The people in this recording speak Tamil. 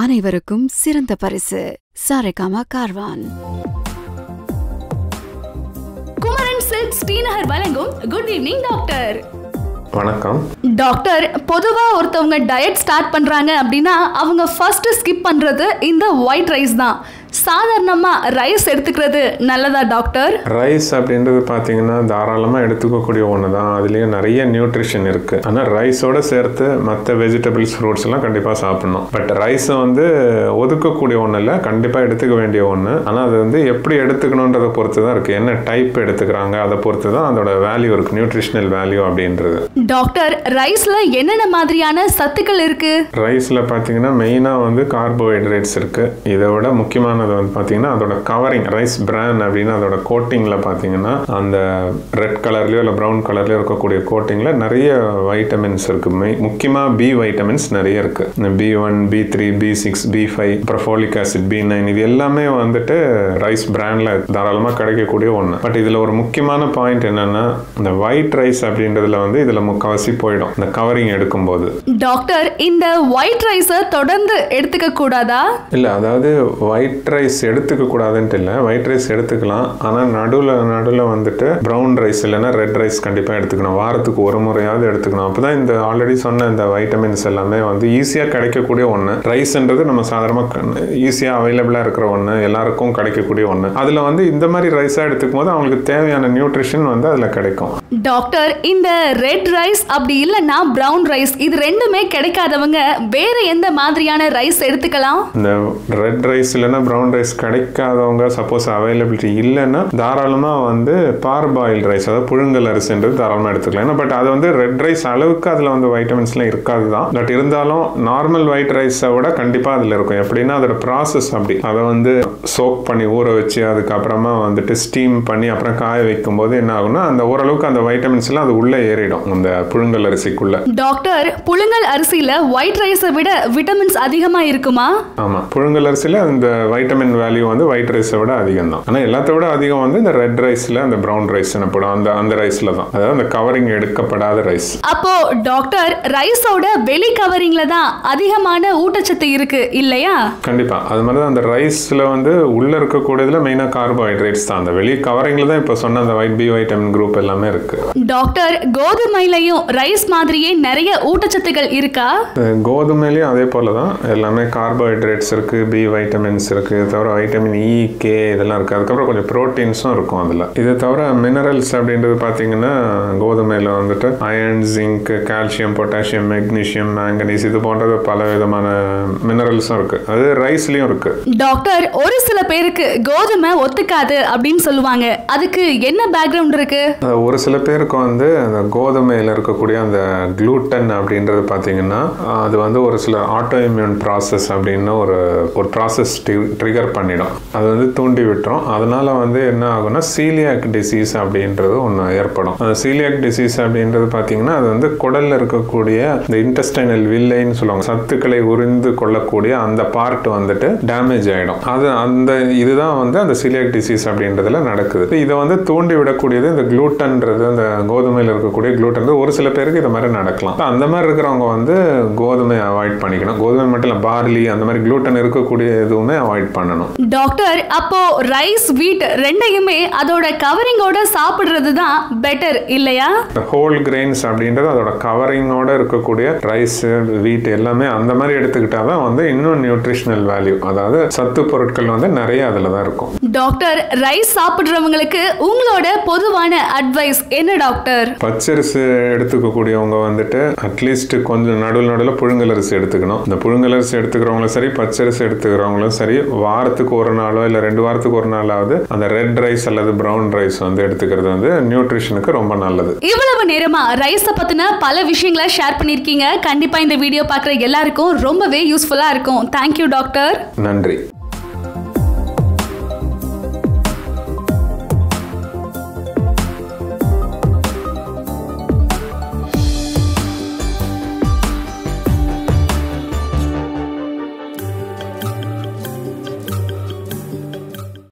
அனைவருக்கும் சிறந்த பரிசு சாரேகாமா கார்வான் குமரன் சில்க் ஸ்ரீநகர் வழங்கும் குட் ஈவினிங் டாக்டர் வணக்கம் டாக்டர் பொதுவா ஒருத்தவங்க டயட் ஸ்டார்ட் பண்றாங்க அப்படின்னா அவங்க ஃபர்ஸ்ட் ஸ்கிப் பண்றது இந்த ஒயிட் ரைஸ் தான் சாதாரணமா ரைஸ் எடுத்துக்கிறது நல்லதா டாக்டர் ரைஸ் அப்படின்றது பார்த்தீங்கன்னா தாராளமாக எடுத்துக்கக்கூடிய ஒன்று தான் அதுலேயும் நிறைய நியூட்ரிஷன் இருக்குது ஆனால் ரைஸோட சேர்த்து மற்ற வெஜிடபிள்ஸ் ஃப்ரூட்ஸ் எல்லாம் கண்டிப்பாக சாப்பிடணும் பட் ரைஸை வந்து ஒதுக்கக்கூடிய ஒன்று இல்லை கண்டிப்பாக எடுத்துக்க வேண்டிய ஒன்று ஆனால் அது வந்து எப்படி எடுத்துக்கணுன்றதை பொறுத்து தான் இருக்குது என்ன டைப் எடுத்துக்கிறாங்க அதை பொறுத்து தான் அதோட வேல்யூ இருக்குது நியூட்ரிஷனல் வேல்யூ அப்படின்றது டாக்டர் ரைஸ்ல என்னென்ன மாதிரியான சத்துக்கள் இருக்கு ரைஸில் பார்த்தீங்கன்னா மெயினாக வந்து கார்போஹைட்ரேட்ஸ் இருக்குது இதை விட முக்கியமானது வந்து பார்த்தீங்கன்னா அதோட கவரிங் ரைஸ் பிரான் அப்படின்னு அதோட கோட்டிங்கில் பார்த்தீங்கன்னா அந்த ரெட் கலர்லையோ இல்லை ப்ரௌன் கலர்லையோ இருக்கக்கூடிய கோட்டிங்கில் நிறைய வைட்டமின்ஸ் இருக்குது மெய் முக்கியமாக பி வைட்டமின்ஸ் நிறைய இருக்குது B one B three B six B five ப்ரொஃபோலிக் ஆசிட் பி நைன் இது எல்லாமே வந்துட்டு ரைஸ் பிராண்டில் தாராளமாக கிடைக்கக்கூடிய ஒன்று பட் இதில் ஒரு முக்கியமான பாயிண்ட் என்னென்னா இந்த ஒயிட் ரைஸ் அப்படின்றதுல வந்து இதில் முக்கால்வாசி போயிடும் இந்த கவரிங் எடுக்கும்போது டாக்டர் இந்த ஒயிட் ரைஸை தொடர்ந்து எடுத்துக்க கூடாதா இல்லை அதாவது ஒயிட் ரைஸ் எடுத்துக்க கூடாதுன்ட்டு இல்லை ஒயிட் ரைஸ் எடுத்துக்கலாம் ஆனால் நடுவில் நடுவில் வந்துட்டு ப்ரௌன் ரைஸ் இல்லைன்னா ரெட் ரைஸ் கண்டிப்பாக எடுத்துக்கணும் வாரத்துக்கு ஒரு முறையாவது எடுத்துக்கணும் அப்போ தான் இந்த ஆல்ரெடி சொன்ன இந்த வைட்டமின்ஸ் எல்லாமே வந்து ஈஸியாக கிடைக்கக்கூடிய ஒன்று ரைஸ்ன்றது நம்ம சாதாரணமாக ஈஸியாக அவைலபிளாக இருக்கிற ஒன்று எல்லாருக்கும் கிடைக்கக்கூடிய ஒன்று அதில் வந்து இந்த மாதிரி ரைஸாக எடுத்துக்கும் போது அவங்களுக்கு தேவையான நியூட்ரிஷன் வந்து அதில் கிடைக்கும் டாக்டர் இந்த ரெட் ரைஸ் அப்படி இல்லைன்னா பிரவுன் ரைஸ் இது ரெண்டுமே கிடைக்காதவங்க வேற எந்த மாதிரியான ரைஸ் எடுத்துக்கலாம் இந்த ரெட் ரைஸ் இல்லைன்னா ப்ரௌன் ரைஸ் கிடைக்காதவங்க சப்போஸ் அவைலபிலிட்டி இல்லைன்னா தாராளமாக வந்து பார்பாயில் ரைஸ் அதாவது புழுங்கல் அரிசின்றது தாராளமாக எடுத்துக்கலாம் ஏன்னா பட் அது வந்து ரெட் ரைஸ் அளவுக்கு அதில் வந்து வைட்டமின்ஸ்லாம் இருக்காது தான் பட் இருந்தாலும் நார்மல் ஒயிட் ரைஸை விட கண்டிப்பாக அதில் இருக்கும் எப்படின்னா அதோட ப்ராசஸ் அப்படி அதை வந்து சோக் பண்ணி ஊற வச்சு அதுக்கப்புறமா வந்துட்டு ஸ்டீம் பண்ணி அப்புறம் காய வைக்கும் போது என்ன ஆகும்னா அந்த ஓரளவுக்கு அந்த வைட்டமின்ஸ் எல்லாம் அது உள்ளே ஏறிடும் அந்த புழுங்கல் அரிசிக்குள்ள டாக்டர் புழுங்கல் அரிசியில ஒயிட் ரைஸை விட விட்டமின்ஸ் அதிகமா இருக்குமா ஆமாம் புழுங்கல் அரிசியில் அந்த வைட்டமின் வேல்யூ வந்து ஒயிட் ரைஸை விட அதிகம் தான் ஆனால் எல்லாத்த விட அதிகம் வந்து இந்த ரெட் ரைஸில் அந்த ப்ரௌன் ரைஸ் எனப்படும் அந்த அந்த ரைஸில் தான் அதாவது அந்த கவரிங் எடுக்கப்படாத ரைஸ் அப்போ டாக்டர் ரைஸோட வெளி கவரிங்ல தான் அதிகமான ஊட்டச்சத்து இருக்கு இல்லையா கண்டிப்பாக அது மாதிரி தான் அந்த ரைஸில் வந்து உள்ளே இருக்கக்கூடியதில் மெயினாக கார்போஹைட்ரேட்ஸ் தான் அந்த வெளி கவரிங்கில் தான் இப்போ சொன்ன அந்த ஒயிட் பி வைட்டமின் குரூப் எல்லாமே இருக்குது டாக்டர் கோதுமையிலையும் ரைஸ் மாதிரியே நிறைய ஊட்டச்சத்துக்கள் இருக்கா கோதுமையிலையும் அதே போல தான் எல்லாமே கார்போஹைட்ரேட்ஸ் இருக்குது பி வைட்டமின்ஸ் இருக்குது தவிர வைட்டமின் இ கே இதெல்லாம் இருக்குது அதுக்கப்புறம் கொஞ்சம் ப்ரோட்டீன்ஸும் இருக்கும் அதில் இது தவிர மினரல்ஸ் அப்படின்றது பார்த்தீங்கன்னா கோதுமையில் வந்துட்டு iron zinc calcium potassium magnesium manganese இது போன்றது பல விதமான மினரல்ஸும் இருக்குது அது ரைஸ்லேயும் இருக்குது டாக்டர் ஒரு சில பேருக்கு கோதுமை ஒத்துக்காது அப்படின்னு சொல்லுவாங்க அதுக்கு என்ன பேக்ரவுண்ட் இருக்கு அது ஒரு சில பேருக்கு வந்து அந்த கோதுமையில் இருக்கக்கூடிய அந்த குளூட்டன் அப்படின்றது பார்த்தீங்கன்னா அது வந்து ஒரு சில ஆட்டோ இம்யூன் ப்ராசஸ் அப்படின்னு ஒரு ஒரு ப்ராசஸ் ட்ரிகர் பண்ணிடும் அது வந்து தூண்டி விட்டுரும் அதனால வந்து என்ன ஆகும்னா சீலியாக் டிசீஸ் அப்படின்றது ஒன்று ஏற்படும் அந்த சீலியாக் டிசீஸ் அப்படின்றது பார்த்தீங்கன்னா அது வந்து குடலில் இருக்கக்கூடிய இந்த இன்டெஸ்டைனல் வில்லைன்னு சொல்லுவாங்க சத்துக்களை உறிந்து கொள்ளக்கூடிய அந்த பார்ட் வந்துட்டு டேமேஜ் ஆகிடும் அது அந்த இதுதான் வந்து அந்த சீலியாக் டிசீஸ் அப்படின்றதுல நடக்குது இதை வந்து தூண்டி விடக்கூடியது இந்த குளூட்டன்றது அந்த கோதுமையில் இருக்கக்கூடிய குளூட்டன் ஒரு சில பேருக்கு இது மாதிரி நடக்கலாம் அந்த மாதிரி இருக்கிறவங்க வந்து கோதுமை அவாய்ட் பண்ணிக்கணும் கோதுமை மட்டும் இல்லை பார்லி அந்த மாதிரி குளூட்டன் இருக்கக்கூடிய எதுவுமே அவாய்ட் பண்ணணும் டாக்டர் அப்போ ரைஸ் வீட் ரெண்டையுமே அதோட கவரிங்கோட சாப்பிடுறது தான் பெட்டர் இல்லையா ஹோல் கிரெயின்ஸ் அப்படின்றது அதோட கவரிங்கோட இருக்கக்கூடிய ரைஸ் வீட் எல்லாமே அந்த மாதிரி எடுத்துக்கிட்டா தான் வந்து இன்னும் நியூட்ரிஷனல் வேல்யூ அதாவது சத்து பொருட்கள் வந்து நிறைய அதில் தான் இருக்கும் டாக்டர் ரைஸ் சாப்பிடுறவங்களுக்கு உங்களோட பொதுவான அட்வைஸ் என்ன டாக்டர் பச்சரிசி எடுத்துக்கக்கூடியவங்க வந்துட்டு அட்லீஸ்ட் கொஞ்சம் நடுவில் நடுவில் புழுங்கல் அரிசி எடுத்துக்கணும் இந்த புழுங்கல் அரிசி எடுத்துக்கிறவங்களும் சரி பச்சரிசி எடுத்துக்கிறவங்களும் சரி வாரத்துக்கு ஒரு நாளோ இல்லை ரெண்டு வாரத்துக்கு ஒரு நாளாவது அந்த ரெட் ரைஸ் அல்லது ப்ரௌன் ரைஸ் வந்து எடுத்துக்கிறது வந்து நியூட்ரிஷனுக்கு ரொம்ப நல்லது இவ்வளவு நேரமா ரைஸை பத்தின பல விஷயங்களை ஷேர் பண்ணிருக்கீங்க கண்டிப்பா இந்த வீடியோ பார்க்குற எல்லாருக்கும் ரொம்பவே யூஸ்ஃபுல்லா இருக்கும் தேங்க்யூ டாக்டர் நன்றி